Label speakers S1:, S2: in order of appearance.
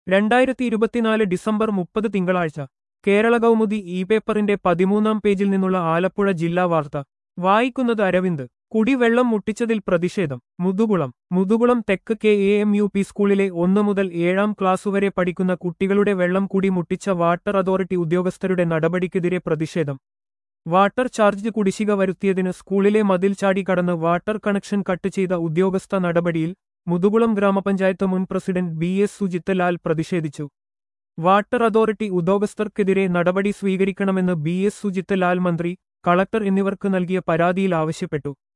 S1: രണ്ടായിരത്തി ഇരുപത്തിനാല് ഡിസംബർ മുപ്പത് തിങ്കളാഴ്ച കേരള കൗമുദി ഇ പേപ്പറിന്റെ പതിമൂന്നാം പേജിൽ നിന്നുള്ള ആലപ്പുഴ ജില്ലാ വാർത്ത വായിക്കുന്നത് അരവിന്ദ് കുടിവെള്ളം മുട്ടിച്ചതിൽ പ്രതിഷേധം മുതുകുളം മുതുകുളം തെക്ക് K A M U P സ്കൂളിലെ ഒന്നു മുതൽ ഏഴാം ക്ലാസ്സുവരെ പഠിക്കുന്ന കുട്ടികളുടെ വെള്ളം കുടി മുട്ടിച്ച വാട്ടർ അതോറിറ്റി ഉദ്യോഗസ്ഥരുടെ നടപടിക്കെതിരെ പ്രതിഷേധം വാട്ടർ ചാർജ് കുടിശ്ശിക വരുത്തിയതിന് സ്കൂളിലെ മതിൽ ചാടി കടന്ന് വാട്ടർ കണക്ഷൻ കട്ട് ചെയ്ത ഉദ്യോഗസ്ഥ നടപടിയിൽ മുതുകുളം ഗ്രാമപഞ്ചായത്ത് മുൻ president B S Sujith Lal പ്രതിഷേധിച്ചു വാട്ടർ അതോറിറ്റി ഉദ്യോഗസ്ഥർക്കെതിരെ നടപടി സ്വീകരിക്കണമെന്ന് ബി എസ് സുജിത്ത് ലാൽ മന്ത്രി കളക്ടർ എന്നിവർക്ക് നൽകിയ പരാതിയിൽ ആവശ്യപ്പെട്ടു